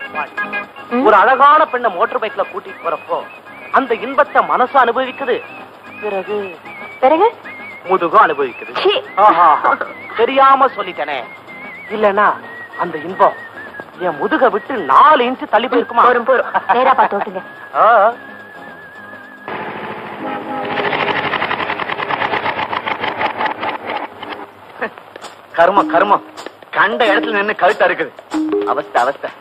ஒரு அழகான பெண்ணை மோட்டார் பைக்ல கூட்டிட்டு போறப்போ அந்த இன்பத்தை மனசு அனுபவிக்குது பிறகு பிறகு முதுகும் அனுபவிக்குது சீ. ஆஹா, தெரியாம சொல்லிட்டேனே இல்லனா அந்த இன்பம் என் முதுக விட்டு நாலு இன்ச்சு தள்ளி போயிருக்குமா போரும் போரும் நேரா பார்த்து ஓட்டுங்க ஆ. கர்மம் கர்மம் கண்ட இடத்துல நின்னு கழுத்தா இருக்குது அவஸ்தை அவஸ்தை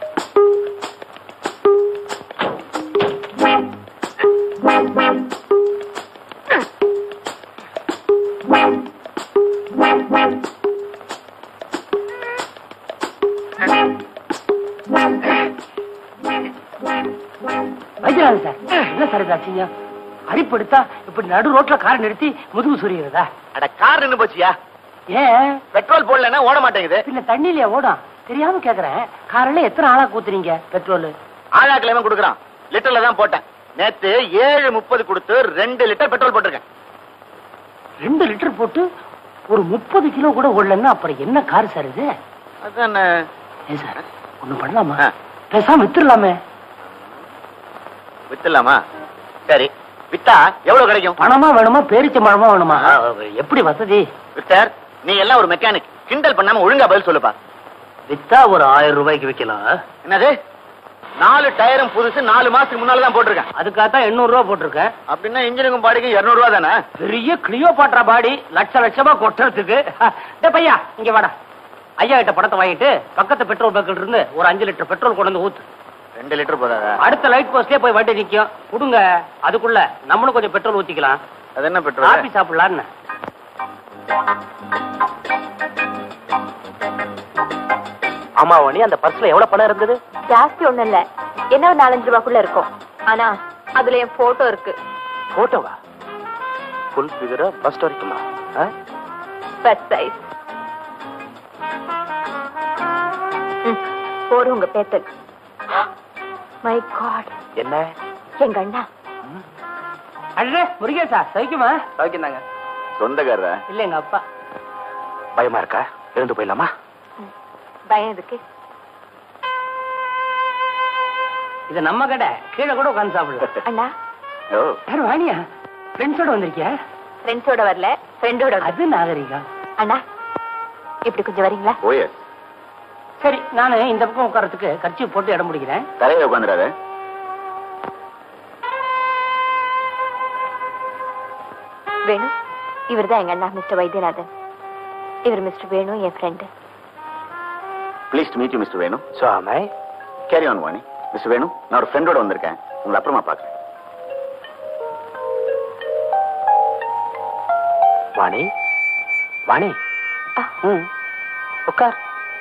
வைத்தியநாதன் சார் என்ன சார் இதாச்சுங்க அடிப்படுத்தா இப்படி நடு ரோட்ல காரை நிறுத்தி முதுகு சொரிகிறதா அட கார் நின்னு போச்சியா ஏன் பெட்ரோல் போடலன்னா ஓட மாட்டேங்குது பின்ன தண்ணியில ஓடும் தெரியாம கேக்குறேன் காரில் எத்தனை ஆளா கூத்துறீங்க பெட்ரோல் ஆழாக்கிழமை கொடுக்குறான் லிட்டர்ல தான் போட்டேன் நேத்து ஏழு முப்பது கொடுத்து ரெண்டு லிட்டர் பெட்ரோல் போட்டிருக்கேன் ரெண்டு லிட்டர் போட்டு ஒரு முப்பது கிலோ கூட ஓடலன்னா அப்புறம் என்ன கார் சார் இது அதான் ஏன் சார் ஒண்ணும் பண்ணலாமா ஆ. பேசாம வித்துடலாமே வித்துலாமா சரி வித்தா எவ்வளவு கிடைக்கும் பணமா வேணுமா பேரிச்ச பழமா வேணுமா எப்படி வசதி வித்தர் நீ எல்லாம் ஒரு மெக்கானிக் கிண்டல் பண்ணாம ஒழுங்கா பதில் சொல்லுப்பா வித்தா ஒரு ஆயிரம் ரூபாய்க்கு விக்கலாம் என்னது நாலு டயரும் புதுசு நாலு மாசத்துக்கு முன்னால தான் போட்டிருக்கேன் அதுக்காகத்தான் எண்ணூறு ரூபா போட்டிருக்கேன் அப்படின்னா இன்ஜினுக்கும் பாடிக்கு இருநூறு ரூபா தானே பெரிய கிளியோ பாட்ரா பாடி லட்ச லட்சமா கொட்டுறதுக்கு டேய் பையா இங்க வாடா ஐயா கிட்ட பணத்தை வாங்கிட்டு பக்கத்து பெட்ரோல் பங்க்ல இருந்து ஒரு அஞ்சு லிட்டர் பெட்ரோல் கொண்டு வந்து ஊத்து ரெண்டு லிட்டர் போதாதா அடுத்த லைட் போஸ்ட்லயே போய் வண்டி நிக்கும் கொடுங்க அதுக்குள்ள நம்மளும் கொஞ்சம் பெட்ரோல் ஊத்திக்கலாம் அது என்ன காபி பெட்ரோல் சாப்பிடலான்னு ஆமா வணி அந்த பர்ஸ்ல எவ்வளவு பணம் இருந்தது ஜாஸ்தி ஒண்ணும் இல்ல என்ன ஒரு நாலஞ்சு ரூபாக்குள்ள இருக்கும் ஆனா அதுல என் போட்டோ இருக்கு போட்டோவா ஃபுல் ஃபிகரா ஃபர்ஸ்ட் வரைக்குமா ஆ? ஃபர்ஸ்ட் சைஸ் போடு உங்க பேத்துக்கு மை காட் என்ன எங்க அண்ணா அண்ணே முருகேசா சவிக்குமா சௌக்கியந்தாங்க சொந்தக்காரரா இல்ல எங்க அப்பா பயமா இருக்கா எழுந்து போயிடலாமா பயம் எதுக்கு இது நம்ம கடை கீழே கூட உட்காந்து சாப்பிடலாம் அண்ணா ஓ யார் வாணியா ஃப்ரெண்ட்ஸோட வந்திருக்கியா ஃப்ரெண்ட்ஸோட வரல ஃப்ரெண்டோட வந்து அது நாகரிகம் அண்ணா இப்படி கொஞ்சம் வரீங்களா ஓயே சரி நானு இந்த பக்கம் உட்கார்றதுக்கு கட்சி போட்டு இடம் முடிக்கிறேன் தலையில உட்காந்துறாரு வேணு இவர்தான் எங்க அண்ணா மிஸ்டர் வைத்தியநாதன் இவர் மிஸ்டர் வேணு என் friend please to meet you mister Venu சுவாமை carry on Vani mister Venu நான் ஒரு ஃப்ரெண்டோட வந்திருக்கேன் உங்களை அப்புறமா பார்க்குறேன் வாணி வாணி ஆ. ம் உட்கார்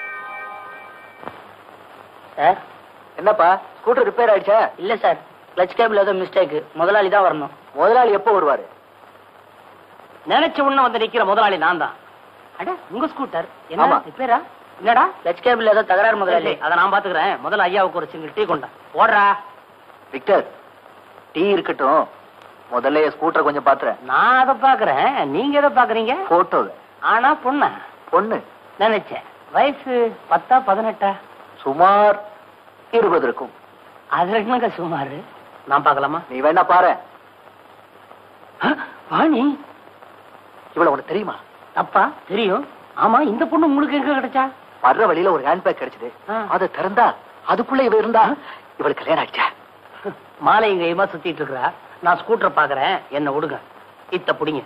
சார் என்னப்பா ஸ்கூட்டர் ரிப்பேர் ஆயிடுச்சா இல்ல சார் கிளச் கேபிள் ஏதோ மிஸ்டேக் முதலாளி தான் வரணும் முதலாளி எப்போ வருவாரு நினைச்ச உடனே வந்து நிக்கிற முதலாளி நான் தான் அட உங்க ஸ்கூட்டர் என்ன ஆமா. ரிப்பேரா என்னடா கிளச் கேபிள் ஏதோ தகராறு முதலாளி அதை நான் பாத்துக்கிறேன் முதல்ல ஐயாவுக்கு ஒரு சிங்கிள் டீ கொண்டா ஓடுறா விக்டர் டீ இருக்கட்டும் முதல்ல ஸ்கூட்டர் கொஞ்சம் பாத்துறேன் நான் அதை பாக்குறேன் நீங்க எதை பாக்குறீங்க போட்டோ ஆனா பொண்ணா பொண்ணு நினைச்சேன் வயசு பத்தா பதினெட்டா சுமார் இருபது இருக்கும் அதுல என்னங்க சுமாரு நான் பார்க்கலாமா நீ வேணா பாரு ஆ, வாணி இவ்வளவு உனக்கு தெரியுமா தப்பா தெரியும் ஆமா இந்த பொண்ணு உங்களுக்கு எங்க கிடைச்சா வர்ற வழியில ஒரு ஹேண்ட்பேக் கிடைச்சது ஆ. அதை திறந்தா அதுக்குள்ள இவ இருந்தா இவளுக்கு கல்யாணம் ஆயிடுச்சா மாலை கையுமா சுத்திட்டு இருக்கா நான் ஸ்கூட்டரை பாக்குறேன் என்ன விடுங்க இத்த புடிங்க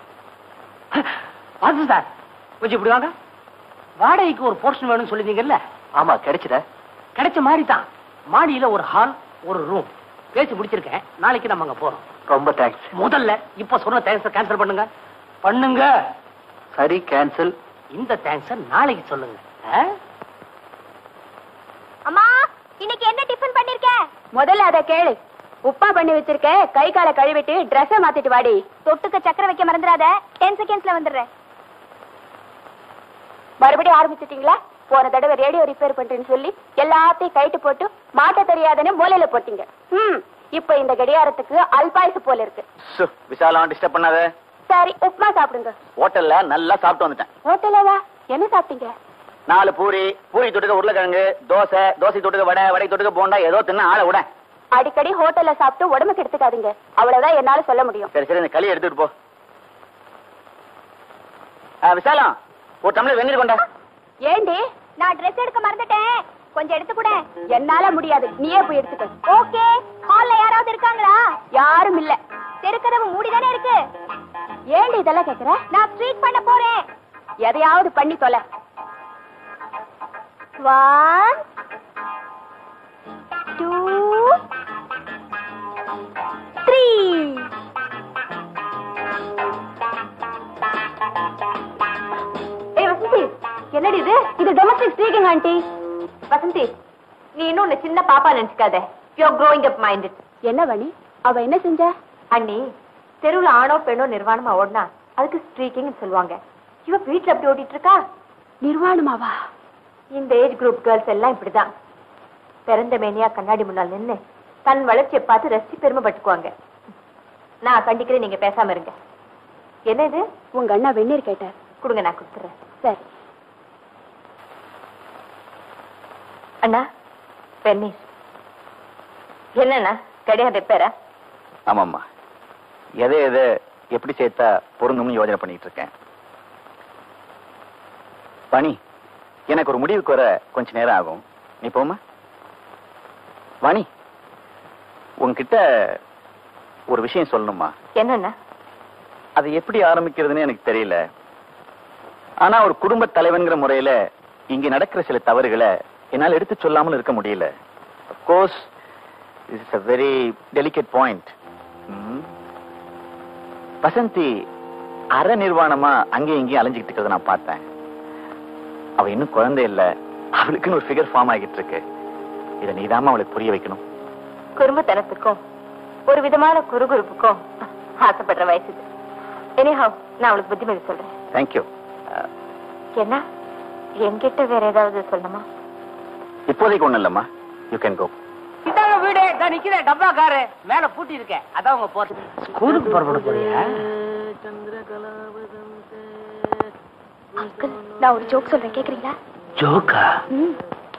வாசு சார் கொஞ்சம் இப்படி வாங்க வாடகைக்கு ஒரு போர்ஷன் வேணும்னு சொல்லிருந்தீங்கல்ல ஆமா கிடைச்சத கிடைச்ச மாதிரி தான் மாடியில ஒரு ஹால் ஒரு ரூம் பேசி முடிச்சிருக்கேன் நாளைக்கு நம்ம அங்க போறோம் ரொம்ப தேங்க்ஸ் முதல்ல இப்ப சொன்ன தேங்க்ஸ் கேன்சல் பண்ணுங்க பண்ணுங்க சரி கேன்சல் இந்த தேங்க்ஸ் நாளைக்கு சொல்லுங்க ஆ? அம்மா இன்னைக்கு என்ன டிஃபன் பண்ணிருக்க முதல்ல அத கேளு உப்பா பண்ணி வச்சிருக்க கை காலை கழுவிட்டு Dress மாத்திட்டு வாடி தொட்டுக்க சக்கரை வைக்க மறந்துடாத டென் செகண்ட்ஸ்ல வந்துடுறேன் மறுபடியும் ஆரம்பிச்சிட்டீங்களா போன தடவை ரேடியோ ரிப்பேர் பண்றேன்னு சொல்லி எல்லாத்தையும் கைட்டு போட்டு மாட்ட தெரியாதுன்னு மூலையில போட்டீங்க ம் இப்ப இந்த கடியாரத்துக்கு அல்பாயுசு போல இருக்கு விசாலம் டிஸ்டர்ப் பண்ணாத சரி உப்புமா சாப்பிடுங்க ஹோட்டல்ல நல்லா சாப்பிட்டு வந்துட்டேன் ஹோட்டலவா என்ன சாப்பிட்டீங்க நாலு பூரி பூரி தொட்டுக்க உருளைக்கிழங்கு தோசை தோசை தொட்டுக்க வடை வடை தொட்டுக்க போண்டா ஏதோ தின்னு ஆளை விட அடிக்கடி ஹோட்டல்ல சாப்பிட்டு உடம்பு கெடுத்துக்காதீங்க அவ்வளவுதான் என்னால சொல்ல முடியும் சரி சரி இந்த களி எடுத்துட்டு போ ஆ, விசாலம் ஒரு டம்ளர் வெந்நீர் கொண்டா ஏண்டி நான் ட்ரெஸ் எடுக்க மறந்துட்டேன் கொஞ்சம் எடுத்து கூட என்னால முடியாது நீயே போய் எடுத்துக்க ஓகே ஹால்ல யாராவது இருக்காங்களா யாரும் இல்ல தெருக்கதவு மூடிதானே இருக்கு ஏண்டி இதெல்லாம் கேக்குற நான் ட்ரீட் பண்ண போறேன் எதையாவது பண்ணி தொலை ஒன் டூ த்ரீ ஏய் வசந்தி என்னடி இது இது டொமஸ்டிக் ஸ்பீக்கிங் ஆண்டி வசந்தி நீ இன்னும் உன்னை சின்ன பாப்பா நினைச்சுக்காத யூ க்ரோயிங் அப் மைண்டட் என்ன வணி அவ என்ன செஞ்ச அண்ணி தெருவுல ஆணோ பெண்ணோ நிர்வாணமா ஓடினா அதுக்கு ஸ்ட்ரீக்கிங் சொல்லுவாங்க இவ வீட்ல அப்படி ஓடிட்டு இருக்கா நிர்வாணமாவா இந்த ஏஜ் குரூப் கேர்ள்ஸ் எல்லாம் இப்படிதான் பிறந்த மேனியா கண்ணாடி முன்னால் நின்னு தன் வளர்ச்சியை பார்த்து ரசிச்சு பெருமைப்பட்டுக்குவாங்க நான் கண்டிக்கிறேன் நீங்க பேசாம இருங்க என்ன இது உங்க அண்ணா வெந்நீர் கேட்டார் கொடுங்க நான் கொடுத்துறேன் சரி அண்ணா பென்னீர் என்னண்ணா கடையா ரிப்பேரா ஆமாம்மா எதை எதை எப்படி சேர்த்தா பொருந்தும்னு யோசனை பண்ணிட்டு இருக்கேன் பணி எனக்கு ஒரு முடிவுக்கு வர கொஞ்ச நேரம் ஆகும் நீ போமா வாணி உன்கிட்ட ஒரு விஷயம் சொல்லணுமா என்னண்ணா அது எப்படி ஆரம்பிக்கிறதுன்னு எனக்கு தெரியல ஆனா ஒரு குடும்ப தலைவன்கிற முறையில இங்க நடக்கிற சில தவறுகளை என்னால் எடுத்து சொல்லாமல் இருக்க முடியல course is a very delicate point Vasanthi அரை நிர்வாணமா அங்கேயும் இங்கேயும் அலைஞ்சுக்கிட்டு இருக்கிறத நான் பார்த்தேன் அவ இன்னும் குழந்தை இல்ல அவளுக்குன்னு ஒரு ஃபிகர் ஃபார்ம் ஆகிட்டு இருக்கு இதை நீதாம்மா அவளுக்கு புரிய வைக்கணும் குறும்புத்தனத்துக்கும் ஒரு விதமான குறுகுறுப்புக்கும் ஆசைப்படுற வயசு இது எனிஹாவ் நான் அவளுக்கு புத்திமதி சொல்றேன் தேங்க்யூ என்ன என்கிட்ட வேற ஏதாவது சொல்லணுமா இப்போதைக்கு ஒண்ணும் இல்லம்மா யூ கேன் கோ இதாங்க வீடு இதான் நிக்கிறேன் டப்பா காரு மேல பூட்டி இருக்கேன் அதான் உங்க போறது ஸ்கூலுக்கு புறப்பட போறியா அங்கிள் நான் ஒரு ஜோக் சொல்றேன் கேக்குறீங்களா ஜோக்கா ம்.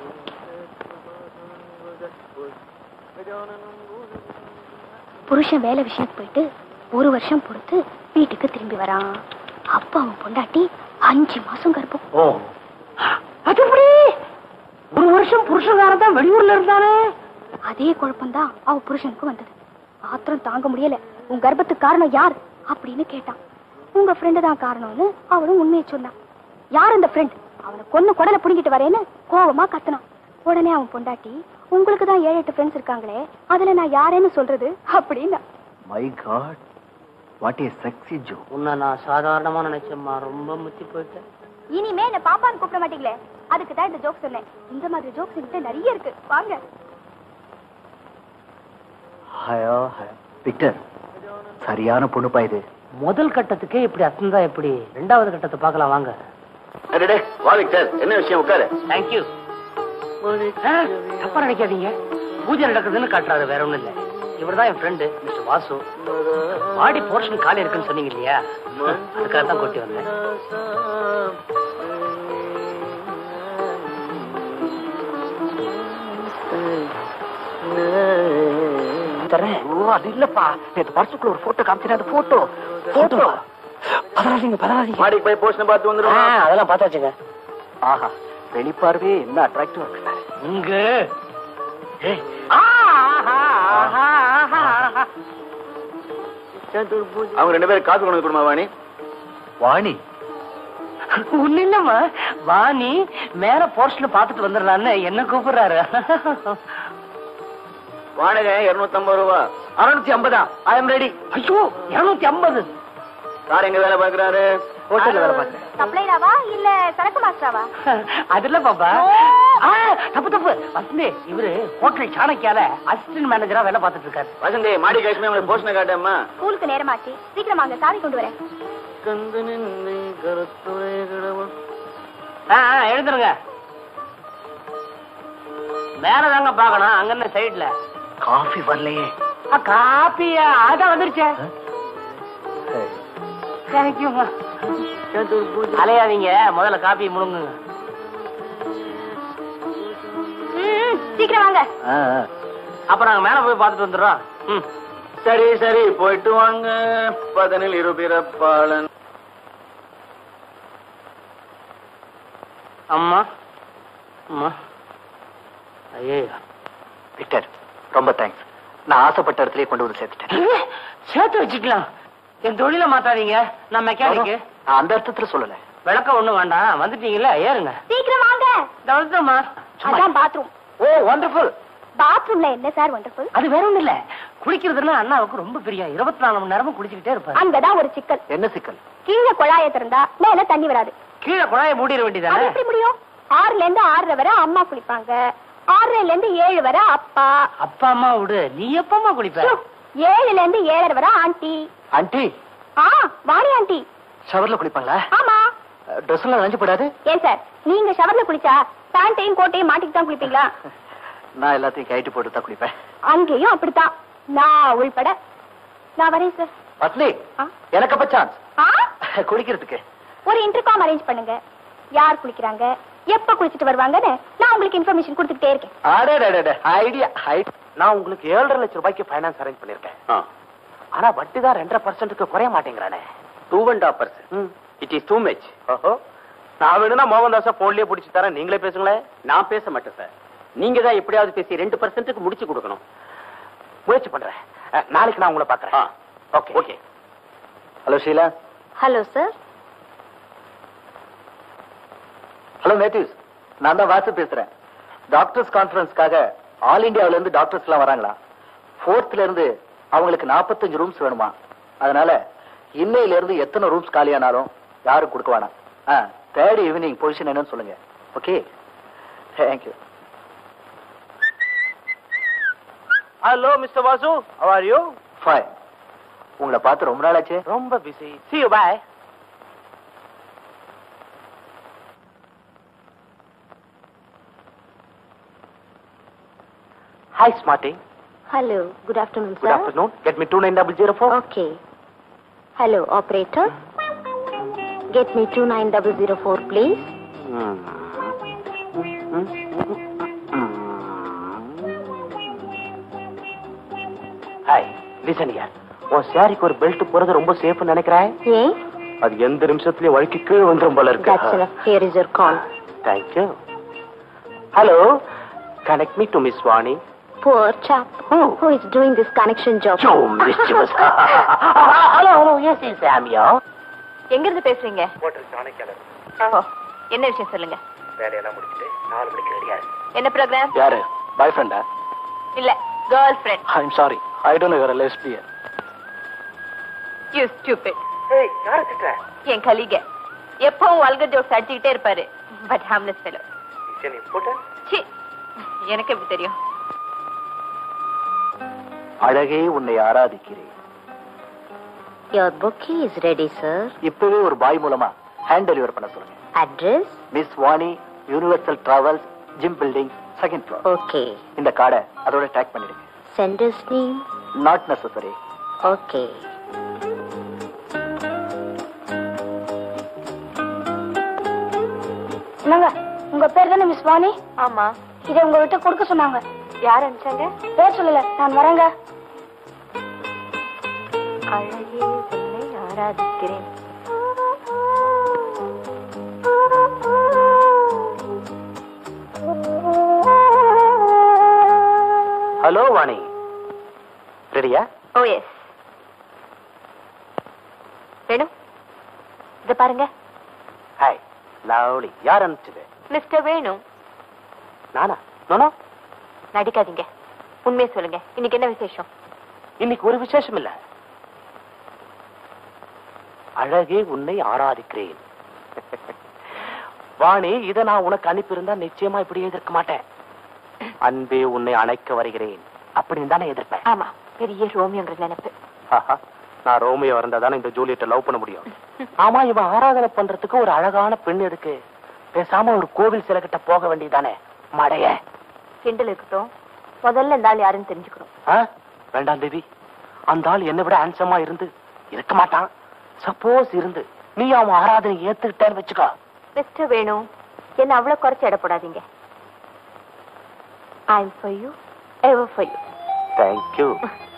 புருஷன் வேலை விஷயத்துக்கு போயிட்டு ஒரு வருஷம் பொறுத்து வீட்டுக்கு திரும்பி வரான் அப்ப அவன் பொண்டாட்டி அஞ்சு மாசம் கர்ப்பம் ஓ அது எப்படி ஒரு வருஷம் புருஷகாரன் தான் வெளியூர்ல இருந்தானே அதே குழப்பம்தான் அவ புருஷனுக்கு வந்தது ஆத்திரம் தாங்க முடியல உன் கர்ப்பத்துக்கு காரணம் யார் அப்படின்னு கேட்டான் உங்க ஃப்ரெண்டு தான் காரணம்னு அவனும் உண்மையை சொன்னான் யார் அந்த ஃப்ரெண்ட் அவனை கொன்னு குடலை புடுங்கிட்டு வரேன்னு கோவமா கத்துனான் உடனே அவன் பொண்டாட்டி உங்களுக்கு தான் ஏழு எட்டு ஃப்ரெண்ட்ஸ் இருக்காங்களே அதுல நான் யாரேன்னு சொல்றது அப்படின்னா my god what is sexy ஜோ உன்னை நான் சாதாரணமா நினைச்சேம்மா ரொம்ப முத்தி போயிட்டேன் இனிமே என்ன பாப்பான்னு கூப்பிட மாட்டீங்களே அதுக்கு தான் இந்த ஜோக் சொன்னேன் இந்த மாதிரி ஜோக்ஸ் என்கிட்ட நிறைய இருக்கு வாங்க ஹயோ விக்டர் சரியான பொண்ணுப்பா இது முதல் கட்டத்துக்கே இப்படி அசந்தா எப்படி ரெண்டாவது கட்டத்தை பார்க்கலாம் வாங்க வா விக்டர் என்ன விஷயம் உட்காரு தேங்க்யூ தப்பா நினைக்காதீங்க பூஜை நடக்குதுன்னு காட்டுறாரு வேற ஒண்ணும் இல்ல இவர்தான் என் friend mister Vasu body portion காலி இருக்குன்னு சொன்னீங்க இல்லையா அதுக்காக தான் கொட்டி வந்தேன் தரேன் ஓ அது இல்லப்பா நேத்து பர்சுக்குள்ள ஒரு போட்டோ காமிச்சேன் அந்த போட்டோ போட்டோ பதறாதீங்க பதறாதீங்க மாடிக்கு போய் போஷன் பார்த்து ஆ, வந்துடும் அதெல்லாம் பார்த்தாச்சுங்க ஆஹா வெளிப்பார்வையே என்ன அட்ராக்டிவா இருக்கு இங்க ஏய். ஆ, ஆஹா, ஆஹா, ஆஹா, ஆஹா. அவங்க ரெண்டு பேரும் காசு கொண்டு வந்து கொடுமா வாணி வாணி ஒண்ணு இல்லம்மா வாணி மேல போர்ஷன் பாத்துட்டு வந்துடலான்னு என்ன கூப்பிடுறாரு வாடகை இருநூத்தி ஐம்பது ரூபா அறுநூத்தி ஐம்பதா ஐ எம் ரெடி ஐயோ இருநூத்தி ஐம்பது சார் எங்க வேலை பாக்குறாரு ஹோட்டல்ல வேலை பார்க்கறேன் சப்ளைராவா இல்ல சரக்கு மாஸ்டராவா அது இல்ல பாப்பா ஆ, தப்பு தப்பு வசந்தி இவரு ஹோட்டல் சாணக்கியால அசிஸ்டன்ட் மேனேஜரா வேலை பார்த்துட்டு இருக்காரு வசந்தி மாடி கழிச்சுமே உங்களுக்கு போஷனை காட்டேம்மா ஸ்கூலுக்கு நேரமாச்சு சீக்கிரமா அங்க சாவி கொண்டு வரேன் ஆ, ஆ, எழுதுருங்க மேலதாங்க பாக்கணும் அங்க என்ன சைடுல காஃபி வரலையே காப்பியா அதான் வந்துருச்சே தேங்க்யூ அலையாதீங்க முதல்ல காப்பி முழுங்குங்க சீக்கிரம் வாங்க ஆ, ஆ. அப்ப நாங்க மேல போய் பார்த்துட்டு வந்துடுறோம் ம் சரி சரி போயிட்டு வாங்க பதனில் இருபிறப்பாளன் அம்மா அம்மா ஐயோ விக்டர் ரொம்ப தேங்க்ஸ் நான் ஆசைப்பட்ட இடத்துலயே கொண்டு வந்து சேர்த்துட்டேன் சேர்த்து வச்சுக்கலாம் என் தொழில மாத்தாதீங்க நான் மெக்கானிக்கு நான் அந்த அர்த்தத்துல சொல்லல விளக்கம் ஒண்ணும் வேண்டாம் வந்துட்டீங்கல்ல ஏறுங்க சீக்கிரம் வாங்க தவிர்த்தம்மா அதான் பாத்ரூம் ஓ வண்டர்ஃபுல் பாத்ரூம்ல என்ன சார் வண்டர்ஃபுல் அது வேற ஒண்ணும் இல்ல குளிக்கிறதுனா அண்ணாவுக்கு ரொம்ப பிரியம் இருபத்தி நாலு மணி நேரமும் குளிச்சுக்கிட்டே இருப்பாரு அங்கதான் ஒரு சிக்கல் என்ன சிக்கல் கீழே குழாய திறந்தா மேல தண்ணி வராது கீழே குழாய மூடிட அது வேண்டியதானே எப்படி முடியும் ஆறுல இருந்து ஆறரை வரை அம்மா குளிப்பாங்க ஆறரைல இருந்து ஏழு வரை அப்பா அப்பா அம்மா விடு நீ எப்பமா குளிப்ப ச்சோ, ஏழுல இருந்து ஏழரை வரை ஆண்டி ஆண்டி ஆ வாணி ஆண்டி ஷவர்ல குளிப்பாங்களா ஆமா ட்ரெஸ் எல்லாம் நனைஞ்சு போடாது ஏன் சார் நீங்க ஷவர்ல குளிச்சா பேண்டையும் கோட்டையும் மாட்டிட்டு தான் குளிப்பீங்களா நான் எல்லாத்தையும் கைட்டு போட்டு தான் குளிப்பேன் அங்கேயும் அப்படித்தான் நான் உள்பட நான் வரேன் சார் பத்னி ஆ? எனக்கு அப்ப சான்ஸ் ஆ குளிக்கிறதுக்கு ஒரு இன்டர்காம் அரேஞ்ச் பண்ணுங்க யார் குளிக்கிறாங்க எப்ப குளிச்சிட்டு வருவாங்கன்னு நான் உங்களுக்கு இன்ஃபர்மேஷன் கொடுத்துட்டே இருக்கேன் அடே ஐடியா நான் உங்களுக்கு ஏழரை லட்சம் ரூபாய்க்கு ஃபைனான்ஸ் அரேஞ்ச் பண்ணிருக்கேன் ஆனா வட்டி தான் ரெண்டரை பர்சன்ட்டுக்கு குறைய மாட்டேங்கிறானே two and half percent it is too much ஓஹோ நான் வேணும்னா மோகன்தாஸா போன்லயே பிடிச்சி தரேன் நீங்களே பேசுங்களேன் நான் பேச மாட்டேன் சார் நீங்க தான் எப்படியாவது பேசி ரெண்டு பர்சன்ட்டுக்கு முடிச்சு கொடுக்கணும் முயற்சி பண்றேன் அஹ், நாளைக்கு நான் உங்களை பாக்குறேன் okay okay hello Sheela hello sir hello Mathews நான் தான் வாசு பேசுறேன் டாக்டர்ஸ் கான்ஃபரன்ஸ்க்காக ஆல் இந்தியாவுல இருந்து டாக்டர்ஸ் எல்லாம் வராங்களா ஃபோர்த்ல இருந்து அவங்களுக்கு 45 ரூம்ஸ் வேணுமா அதனால இன்னையில இருந்து எத்தனை ரூம்ஸ் காலியானாலும் யாரும் கொடுக்க வேணாம் ஆ தேர்ட் ஈவினிங் பொசிஷன் என்னன்னு சொல்லுங்க okay thank you hello mister Vasu how are you fine உங்களை பார்த்து ரொம்ப நாள் ஆச்சு ரொம்ப busy see you bye Hi, Smarty. Hello good afternoon Good afternoon. Get me two nine double zero four. Okay hello operator get me two nine double zero four please Hi, listen here. உன் சாரிக்கு ஒரு belt போறது ரொம்ப safe நினைக்கிறேன் ஏன் அது எந்த நிமிஷத்துலயும் வழுக்கி கீழே வந்துரும் போல இருக்கு that's enough here is your call Thank you. Hello. Connect me to Miss Vani. poor chap Who? who is doing this connection job So mischievous. hello, hello. Yes, yes, I'm here. எங்க இருந்து பேசுறீங்க hotel சாணக்கியாளர் ஓ என்ன விஷயம் சொல்லுங்க வேலையெல்லாம் முடிச்சுட்டு நாலு மணிக்கு ரெடியா என்ன ப்ரோக்ராம் யாரு பாய் ஃப்ரெண்டா இல்ல girl friend I'm sorry I don't know your lesbian you stupid ஏய் யாரை திட்டுற என் கலீக எப்பவும் வல்கர் ஜோக்ஸ் அடிச்சுக்கிட்டே இருப்பாரு but harmless fellow Is it important? சி எனக்கு எப்படி தெரியும் அழகே உன்னை ஆராதிக்கிறேன் your bookie is ready sir இப்பவே ஒரு பாய் மூலமா ஹேண்ட் டெலிவர் பண்ண சொல்லுங்க address miss Vani universal travels gym building second floor okay இந்த கார்டை அதோட டேக் பண்ணிடுங்க sender's name not necessary okay என்னங்க உங்க பேர் தானே மிஸ் வாணி ஆமா இதை உங்க கிட்ட கொடுக்க சொன்னாங்க யார் அனுப்பிச்சாங்க பேர் சொல்லல நான் வரேங்க அழகே உன்னை ஆராதிக்கிறேன் ஹலோ வாணி ரெடியா ஓ எஸ் வேணும் இத பாருங்க ஹாய் லவ்லி யார் அனுப்பிச்சது மிஸ்டர் வேணும் நானா நோனோ நடிக்காதீங்க உண்மையை சொல்லுங்க இன்னைக்கு என்ன விசேஷம் இன்னைக்கு ஒரு விசேஷம் இல்ல அழகே உன்னை ஆராதிக்கிறேன் வாணி இத நான் உனக்கு அனுப்பியிருந்தா நிச்சயமா இப்படி எதிர்க்க மாட்டேன் அன்பே உன்னை அணைக்க வருகிறேன் அப்படின்னு தானே எதிர்ப்பேன் ஆமா பெரிய ரோமியோங்கிற நினைப்பு ஆஹா, நான் ரோமியோ இருந்தா தானே இந்த ஜூலியட்டை லவ் பண்ண முடியும் ஆமா இவன் ஆராதனை பண்றதுக்கு ஒரு அழகான பெண் இருக்கு பேசாம ஒரு கோவில் சிலை கிட்ட போக வேண்டியதானே மடைய கிண்டல் இருக்கட்டும் முதல்ல இந்த ஆள் யாருன்னு தெரிஞ்சுக்கணும் ஆ? வேண்டாம் தேவி அந்த ஆள் என்னை விட ஹேண்ட்ஸமா இருந்து இருக்க மாட்டான் சப்போஸ் இருந்து நீ அவன் ஆராதனை ஏத்துக்கிட்டேன்னு வச்சுக்கோ மிஸ்டர் வேணும் என்ன அவ்வளவு குறைச்சு எடை போடாதீங்க I am for you ever for you thank you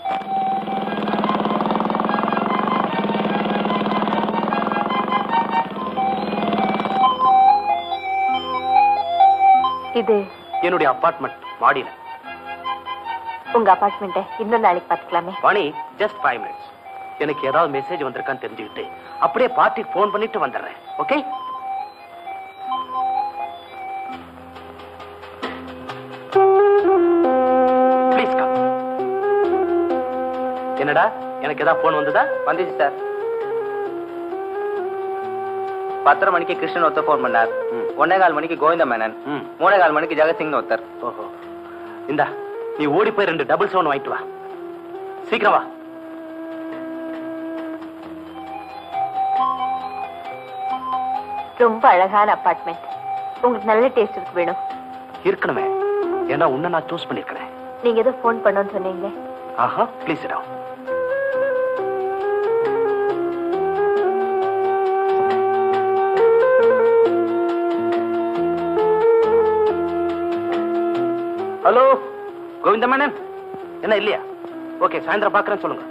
இது என்னுடைய அபார்ட்மெண்ட் மாடியில உங்க அபார்ட்மெண்ட்டை இன்னொரு நாளைக்கு பார்த்துக்கலாமே வாணி ஜஸ்ட் ஃபைவ் மினிட்ஸ் எனக்கு ஏதாவது மெசேஜ் வந்திருக்கான்னு தெரிஞ்சுக்கிட்டு அப்படியே பார்ட்டிக்கு ஃபோன் பண்ணிட்டு வந்துடுறேன் ஓகே ப்ளீஸ் கம் என்னடா எனக்கு ஏதாவது ஃபோன் வந்ததா வந்துச்சு சார் பத்தரை மணிக்கு கிருஷ்ணன் ஒருத்தர் ஃபோன் பண்ணார் ஒன்னே கால் மணிக்கு கோவிந்த மேனன் ம் மூணே கால் மணிக்கு ஜெகத்சிங்னு ஒருத்தர் ஓஹோ இந்தா நீ ஓடி போய் ரெண்டு டபுள் சவுண்ட் வாங்கிட்டு வா சீக்கிரம் வா ரொம்ப அழகான அபார்ட்மெண்ட் உங்களுக்கு நல்ல டேஸ்ட் இருக்கு வேணும் இருக்கணுமே ஏன்னா உன்னை நான் சூஸ் பண்ணிருக்கிறேன் நீங்க ஏதோ ஃபோன் பண்ணோன்னு சொன்னீங்க ஆஹா ப்ளீஸ் இடம் ஹலோ கோவிந்தமேனன் என்ன இல்லையா ஓகே சாயந்தரம் பார்க்கறேன்னு சொல்லுங்க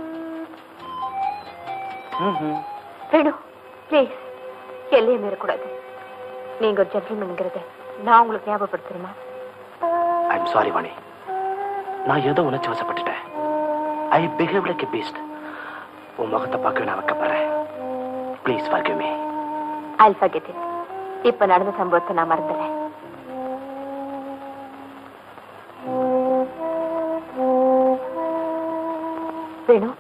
வேணும் ப்ளீஸ் எல்லையே மீறக்கூடாது நீங்க ஒரு ஜென்டில்மேன்ங்கிறத நான் உங்களுக்கு ஞாபகப்படுத்தணுமா ஐம் சாரி வாணி நான் ஏதோ உணர்ச்சி வசப்பட்டுட்டேன் I behave like a beast உன் முகத்தை பார்க்கவே நான் வைக்கப்படுறேன் please forgive me I'll forget it. இப்ப நடந்த சம்பவத்தை நான் மறந்துடுறேன் வேணும்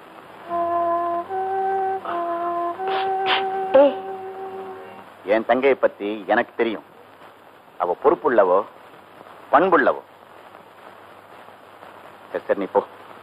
ஏய் என் தங்கையை பத்தி எனக்கு தெரியும் அவ பொறுப்புள்ளவோ பண்புள்ளவோ சரி சரி நீ போ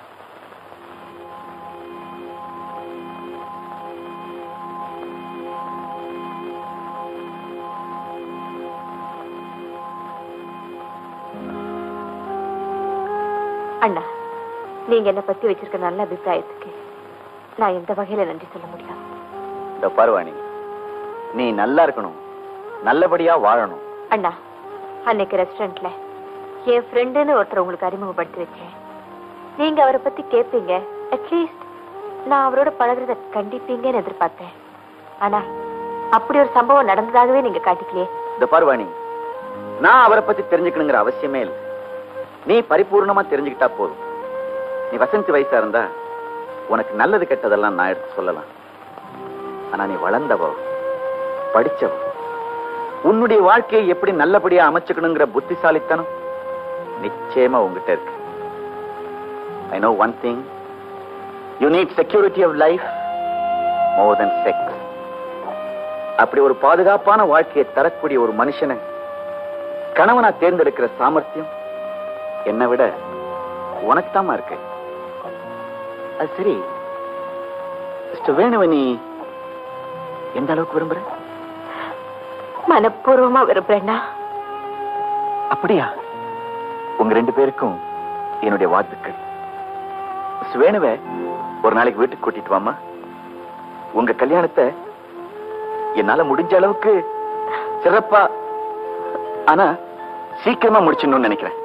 அண்ணா நீங்க என்ன பத்தி வச்சிருக்க நல்ல அபிப்பிராயத்துக்கு நான் எந்த வகையில நன்றி சொல்ல முடியும் இந்த பருவாணி நீ நல்லா இருக்கணும் நல்லபடியா வாழணும் அண்ணா அன்னைக்கு ரெஸ்டாரண்ட்ல என் ஃப்ரெண்டுன்னு ஒருத்தர் உங்களுக்கு அறிமுகப்படுத்தி வச்சேன் நீங்க அவரை பத்தி கேட்பீங்க அட்லீஸ்ட் நான் அவரோட பழகுறத கண்டிப்பீங்கன்னு எதிர்பார்த்தேன் ஆனா அப்படி ஒரு சம்பவம் நடந்ததாகவே நீங்க காட்டிக்கலையே இந்த பருவாணி நான் அவரை பத்தி தெரிஞ்சுக்கணுங்கிற அவசியமே இல்லை நீ பரிபூர்ணமா தெரிஞ்சுக்கிட்டா போதும் நீ வசந்தி வயசா இருந்தா உனக்கு நல்லது கெட்டதெல்லாம் நான் எடுத்து சொல்லலாம் ஆனா நீ வளர்ந்தவோ படிச்சவோ உன்னுடைய வாழ்க்கையை எப்படி நல்லபடியா அமைச்சுக்கணுங்கிற புத்திசாலித்தனம் நிச்சயமா உங்ககிட்ட இருக்கு I know one thing you need security of life more than sex அப்படி ஒரு பாதுகாப்பான வாழ்க்கையை தரக்கூடிய ஒரு மனுஷனை கணவனா தேர்ந்தெடுக்கிற சாமர்த்தியம் என்னை விட உனக்குத்தாமா இருக்கு அது சரி மிஸ்டர் வேணுவை நீ எந்த அளவுக்கு விரும்புற மனப்பூர்வமா விரும்புறேன்னா அப்படியா உங்க ரெண்டு பேருக்கும் என்னுடைய வாழ்த்துக்கள் மிஸ் வேணுவை ஒரு நாளைக்கு வீட்டுக்கு கூட்டிட்டு வாமா உங்க கல்யாணத்தை என்னால முடிஞ்ச அளவுக்கு சிறப்பா ஆனா சீக்கிரமா முடிச்சிடணும்னு நினைக்கிறேன்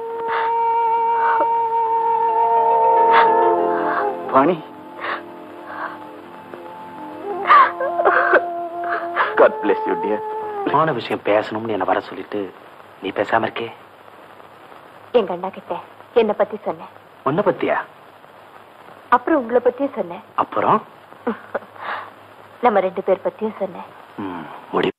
Vani God bless you, dear. மான விஷயம் பேசணும்னு என்ன வர சொல்லிட்டு நீ பேசாம இருக்கே எங்க அண்ணா கிட்ட என்ன பத்தி சொன்னேன் உன்னை பத்தியா அப்புறம் உங்களை பத்தியும் சொன்னேன் அப்புறம் நம்ம ரெண்டு பேர் பத்தியும் சொன்னேன் ம், முடி